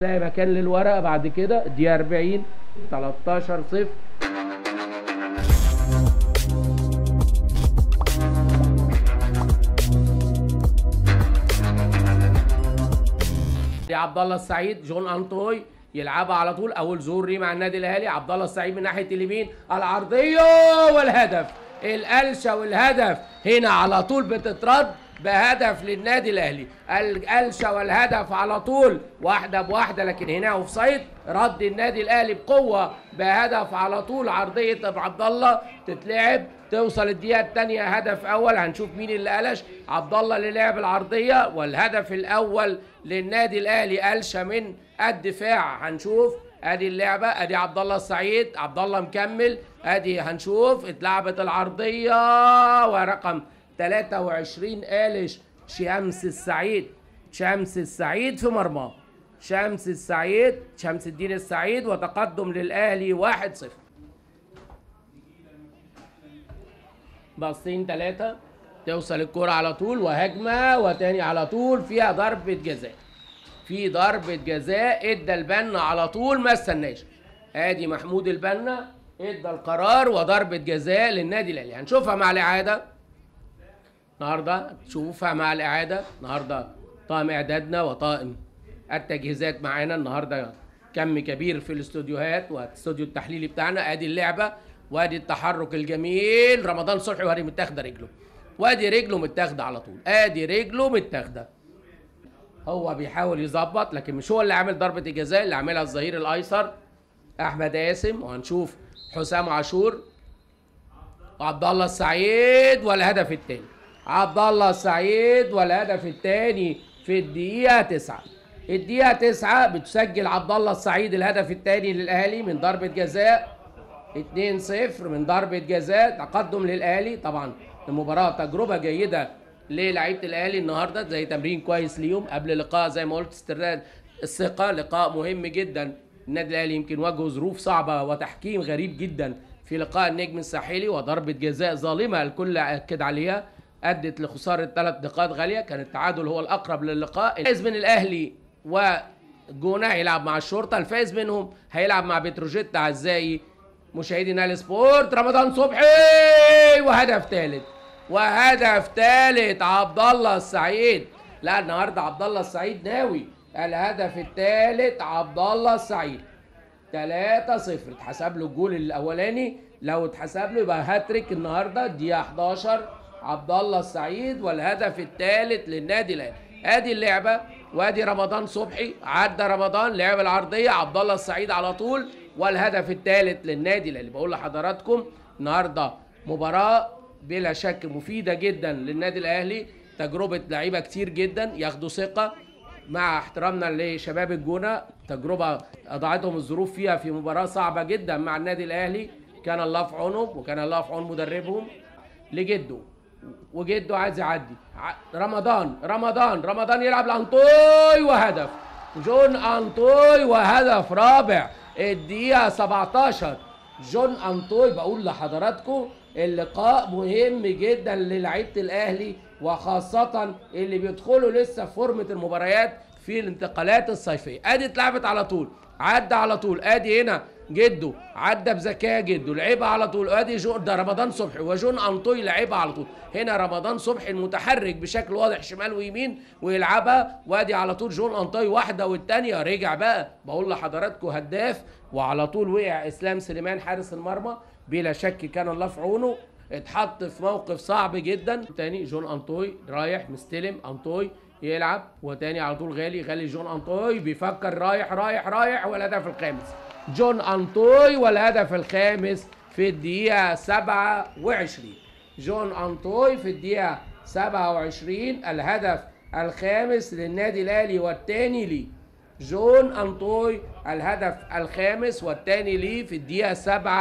تلاقي مكان للورقه بعد كده دي 40 13 صفر دي عبد الله السعيد جون انطوي يلعبها على طول اول ظهور ليه مع النادي الاهلي عبد الله السعيد من ناحيه اليمين العرضيه والهدف القلشه والهدف هنا على طول بتترد بهدف للنادي الاهلي القلشه والهدف على طول واحده بواحده لكن هنا اوف سايد رد النادي الاهلي بقوه بهدف على طول عرضيه ابو عبد الله تتلعب توصل الدقيقه الثانيه هدف اول هنشوف مين اللي قلش عبد الله اللي لعب العرضيه والهدف الاول للنادي الاهلي قلشه من الدفاع هنشوف ادي اللعبه ادي عبد الله السعيد عبد الله مكمل ادي هنشوف اتلعبت العرضيه ورقم 23 قالش شمس السعيد شمس السعيد في مرماه شمس السعيد شمس الدين السعيد وتقدم للاهلي 1-0 باصين ثلاثة توصل الكرة على طول وهجمة وتاني على طول فيها ضربة جزاء في ضربة جزاء ادى البنا على طول ما استناش ادي محمود البنا ادى القرار وضربة جزاء للنادي الاهلي هنشوفها مع الاعادة النهارده تشوفها مع الاعادة النهارده طاقم اعدادنا وطاقم التجهيزات معانا النهارده كم كبير في الاستوديوهات والاستوديو التحليلي بتاعنا ادي اللعبة وادي التحرك الجميل رمضان صبحي وادي متاخده رجله وادي رجله متاخده على طول ادي رجله متاخده هو بيحاول يظبط لكن مش هو اللي عامل ضربه الجزاء اللي عاملها الظهير الايسر احمد قاسم وهنشوف حسام عاشور وعبد الله السعيد والهدف الثاني عبد الله السعيد والهدف الثاني في الدقيقه 9 الدقيقه 9 بتسجل عبد الله السعيد الهدف الثاني للاهلي من ضربه جزاء 2-0 من ضربة جزاء تقدم للأهلي طبعا المباراة تجربة جيدة للعيبة الأهلي النهاردة زي تمرين كويس ليهم قبل لقاء زي ما قلت استرداد الثقة لقاء مهم جدا النادي الأهلي يمكن واجهه ظروف صعبة وتحكيم غريب جدا في لقاء النجم الساحلي وضربة جزاء ظالمة الكل أكد عليها أدت لخسارة ثلاث نقاط غالية كان التعادل هو الأقرب للقاء الفائز من الأهلي وجونة هيلعب مع الشرطة الفائز منهم هيلعب مع بتروجيت عزائي مشاهدي نال سبورت رمضان صبحي وهدف ثالث وهدف ثالث عبد الله السعيد لا النهارده عبد الله السعيد ناوي الهدف الثالث عبد الله السعيد 3 0 اتحسب له الجول الاولاني لو اتحسب له يبقى هاتريك النهارده دقيقه 11 عبد الله السعيد والهدف الثالث للنادي الاهلي ادي اللعبه وادي رمضان صبحي عدى رمضان لعب العرضيه عبد الله السعيد على طول والهدف الثالث للنادي الاهلي بقول لحضراتكم النهارده مباراه بلا شك مفيده جدا للنادي الاهلي تجربه لعيبه كتير جدا ياخدوا ثقه مع احترامنا لشباب الجونه تجربه اضاعتهم الظروف فيها في مباراه صعبه جدا مع النادي الاهلي كان الله في عونهم وكان الله في عون مدربهم لجده وجده عايز يعدي رمضان رمضان رمضان يلعب لانطوي وهدف جون انطوي وهدف رابع الدقيقة 17 جون انطوي بقول لحضراتكم اللقاء مهم جدا للعيبة الاهلي وخاصة اللي بيدخلوا لسه في فورمة المباريات في الانتقالات الصيفية ادي اتلعبت على طول عدى على طول ادي هنا جده عدى بذكاء جده لعبها على طول ادي جون ده رمضان صبحي وجون انطوي لعبها على طول هنا رمضان صبحي المتحرك بشكل واضح شمال ويمين ويلعبها وادي على طول جون انطوي واحده والثانيه رجع بقى بقول لحضراتكم هداف وعلى طول وقع اسلام سليمان حارس المرمى بلا شك كان الله في عونه اتحط في موقف صعب جدا تاني جون انطوي رايح مستلم انطوي يلعب وتاني على طول غالي غالي جون انطوي بيفكر رايح رايح رايح والهدف الخامس جون انطوي والهدف الخامس في الدقيقة 27 جون انطوي في الدقيقة 27 الهدف الخامس للنادي الاهلي والتاني ليه جون انطوي الهدف الخامس والثاني ليه في الدقيقة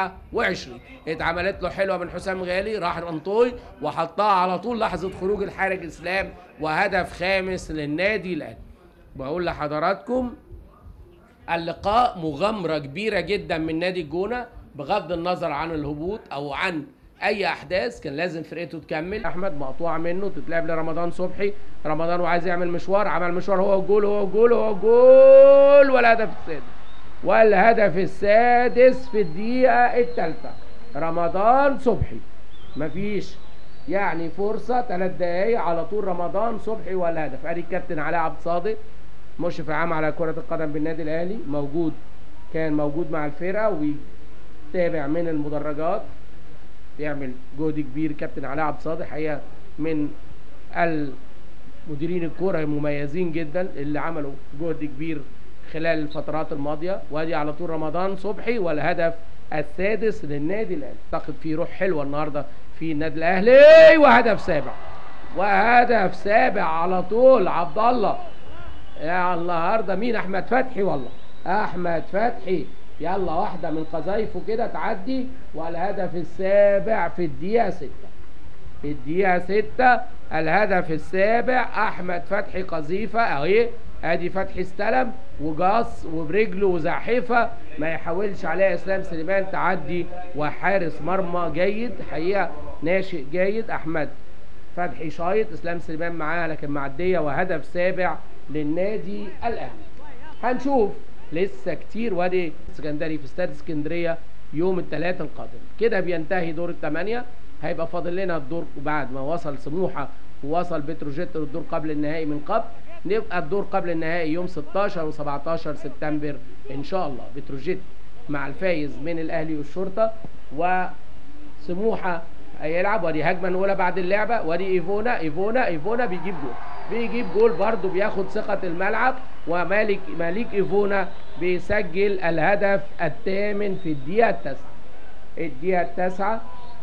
27 اتعملت له حلوة من حسام غالي راح انطوي وحطها على طول لحظة خروج الحارج اسلام وهدف خامس للنادي الاهلي بقول لحضراتكم اللقاء مغامرة كبيرة جدا من نادي الجونة بغض النظر عن الهبوط او عن اي احداث كان لازم فرقته تكمل احمد مقطوعه منه تتلعب لرمضان صبحي رمضان وعايز يعمل مشوار عمل مشوار هو الجول هو الجول هو الجول والهدف السادس والهدف السادس في الدقيقه الثالثه رمضان صبحي مفيش يعني فرصه ثلاث دقايق على طول رمضان صبحي والهدف ادي الكابتن علاء عبد الصادق مشرف عام على كره القدم بالنادي الاهلي موجود كان موجود مع الفرقه ويتابع من المدرجات يعمل جهد كبير كابتن علاء عبد الصادق حقيقه من المديرين الكوره المميزين جدا اللي عملوا جهد كبير خلال الفترات الماضيه وادي على طول رمضان صبحي والهدف السادس للنادي الاهلي اعتقد في روح حلوه النهارده في النادي الاهلي وهدف سابع وهدف سابع على طول عبد الله يا النهارده مين احمد فتحي والله احمد فتحي يلا واحده من قذايفه كده تعدي والهدف السابع في الدقيقه 6 في الدقيقه 6 الهدف السابع احمد فتحي قذيفه اهي ادي فتحي استلم وجاص وبرجله وزاحفه ما يحاولش عليها اسلام سليمان تعدي وحارس مرمى جيد حقيقه ناشئ جيد احمد فتحي شايط اسلام سليمان معاها لكن معديه وهدف سابع للنادي الاهلي هنشوف لسه كتير وادي اسكندري في استاد اسكندريه يوم الثلاث القادم كده بينتهي دور الثمانيه هيبقى فاضل لنا الدور بعد ما وصل سموحه ووصل بتروجيت للدور قبل النهائي من قبل نبقى الدور قبل النهائي يوم 16 و17 سبتمبر ان شاء الله بتروجيت مع الفايز من الاهلي والشرطه وسموحه هيلعب ودي هجمه الاولى بعد اللعبه ودي ايفونا ايفونا ايفونا بيجيب جول بيجيب جول برضه بياخد ثقه الملعب ومالك مالك ايفونا بيسجل الهدف الثامن في الدقيقه التاسعه الدقيقه التاسعه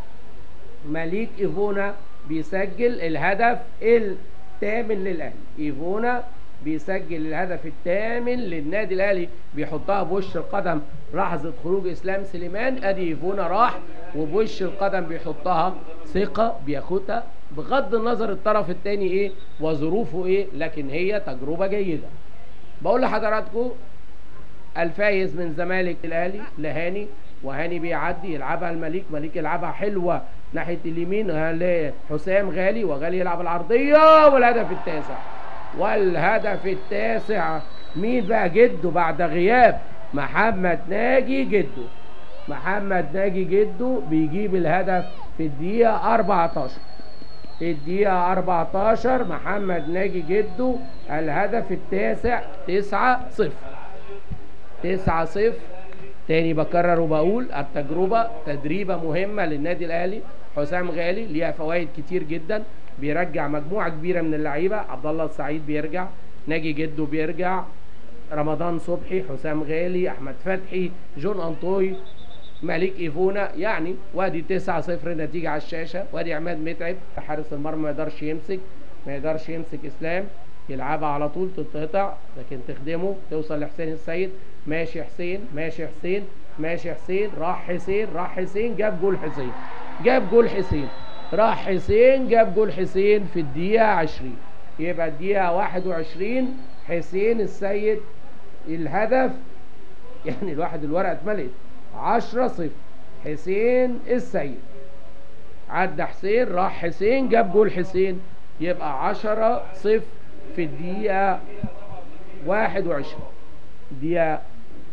مالك ايفونا بيسجل الهدف الثامن للاهلي ايفونا بيسجل الهدف الثامن للنادي الاهلي بيحطها بوش القدم لحظه خروج اسلام سليمان ادي ايفونا راح وبوش القدم بيحطها ثقه بياخدها بغض النظر الطرف الثاني ايه وظروفه ايه لكن هي تجربه جيده بقول لحضراتكم الفايز من زمالك الاهلي لهاني وهاني بيعدي يلعبها المليك مليك يلعبها حلوه ناحيه اليمين لحسام غالي وغالي يلعب العرضيه والهدف التاسع والهدف التاسع مين بقى جده بعد غياب محمد ناجي جده محمد ناجي جده بيجيب الهدف في الدقيقة 14 في الدقيقة 14 محمد ناجي جده الهدف التاسع 9 0 9 0 تاني بكرر وبقول التجربة تدريبة مهمة للنادي الأهلي حسام غالي ليها فوائد كتير جدا بيرجع مجموعة كبيرة من اللعيبة عبد الله السعيد بيرجع ناجي جده بيرجع رمضان صبحي حسام غالي أحمد فتحي جون أنطوي مالك ايفونا يعني وادي 9 0 نتيجه على الشاشه وادي عماد متعب حارس المرمى ما يقدرش يمسك ما يقدرش يمسك اسلام يلعبها على طول تتقطع لكن تخدمه توصل لحسين السيد ماشي حسين ماشي حسين ماشي حسين راح حسين راح حسين جاب جول حسين جاب جول حسين راح حسين جاب جول حسين في الدقيقه 20 يبقى الدقيقه 21 حسين السيد الهدف يعني الواحد الورقه اتملت 10 صفر حسين السيد عدى حسين راح حسين جاب جول حسين يبقى 10 صفر في الدقيقة 21 دقيقة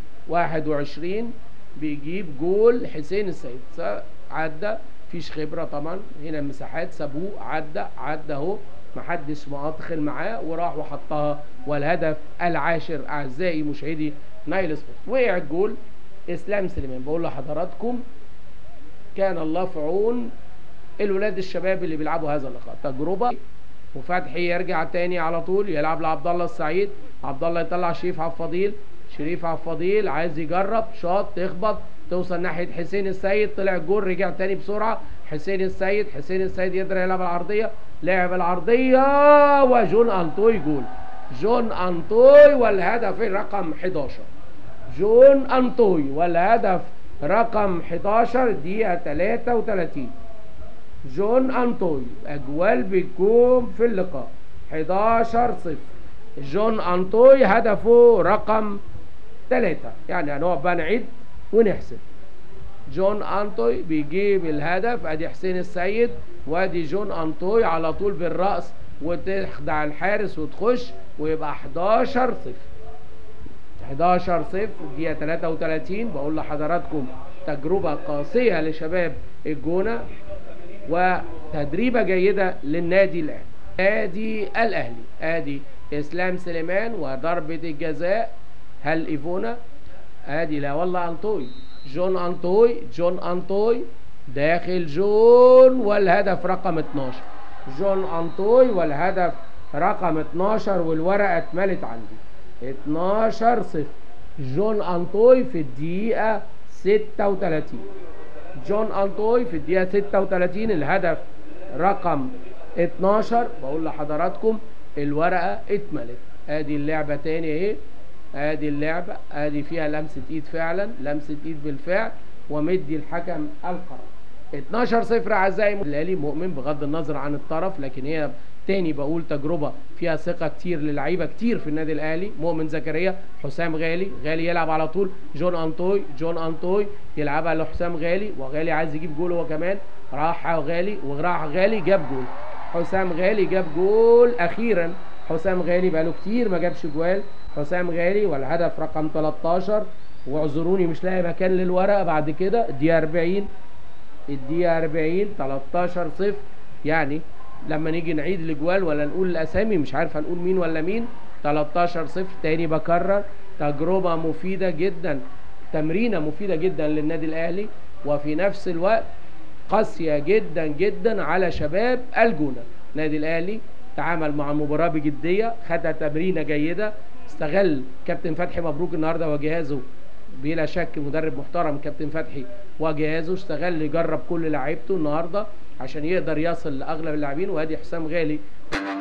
21 بيجيب جول حسين السيد عدى فيش خبرة طبعا هنا المساحات سابوه عدى عدى اهو محدش مقاطخل معاه وراح وحطها والهدف العاشر اعزائي مشاهدي نايل سبورت وقع الجول اسلام سليمان بقول لحضراتكم كان الله في عون الولاد الشباب اللي بيلعبوا هذا اللقاء تجربه وفتحي يرجع تاني على طول يلعب لعبد الله السعيد عبد الله يطلع شريف عبد الفضيل شريف عبد الفضيل عايز يجرب شاط تخبط توصل ناحيه حسين السيد طلع الجول رجع تاني بسرعه حسين السيد حسين السيد يقدر يلعب العرضيه لعب العرضيه وجون انطوي جول جون انطوي والهدف رقم 11 جون انطوي والهدف رقم 11 دقيقة 33 جون انطوي اجوال بتكون في اللقاء 11 صفر جون انطوي هدفه رقم 3 يعني هنقعد بقى نعيد ونحسب جون انطوي بيجيب الهدف ادي حسين السيد وادي جون انطوي على طول بالراس وتخدع الحارس وتخش ويبقى 11 صفر 11 صفر دقيقة 33 بقول لحضراتكم تجربة قاسية لشباب الجونة وتدريبة جيدة للنادي الأهلي نادي الأهلي ادي اسلام سليمان وضربة الجزاء هل ايفونا ادي لا والله انطوي جون انطوي جون انطوي داخل جون والهدف رقم 12 جون انطوي والهدف رقم 12 والورقة اتملت عندي 12 صفر جون انطوي في الدقيقة 36 جون انطوي في الدقيقة 36 الهدف رقم 12 بقول لحضراتكم الورقة اتملت ادي اللعبة تاني اهي ادي اللعبة ادي فيها لمسة ايد فعلا لمسة ايد بالفعل ومدي الحكم القرار 12 صفر اعزائي الاهلي مؤمن بغض النظر عن الطرف لكن هي تاني بقول تجربة فيها ثقة كتير للعيبة كتير في النادي الاهلي مؤمن زكريا حسام غالي غالي يلعب على طول جون انطوي جون انطوي يلعبها لحسام غالي وغالي عايز يجيب جول هو كمان راح غالي وراح غالي جاب جول حسام غالي جاب جول اخيرا حسام غالي بقاله كتير ما جابش جوال حسام غالي والهدف رقم 13 واعذروني مش لاقي مكان للورقه بعد كده الدقيقه 40 الدقيقه 40 13 صفر يعني لما نيجي نعيد الاجوال ولا نقول الاسامي مش عارف هنقول مين ولا مين 13 صفر تاني بكرر تجربه مفيده جدا تمرينه مفيده جدا للنادي الاهلي وفي نفس الوقت قاسيه جدا جدا على شباب الجونه النادي الاهلي تعامل مع المباراه بجديه خدها تمرينه جيده استغل كابتن فتحي مبروك النهارده وجهازه بلا شك مدرب محترم كابتن فتحي وجهازه اشتغل يجرب كل لعيبته النهارده عشان يقدر يصل لاغلب اللاعبين وادي حسام غالي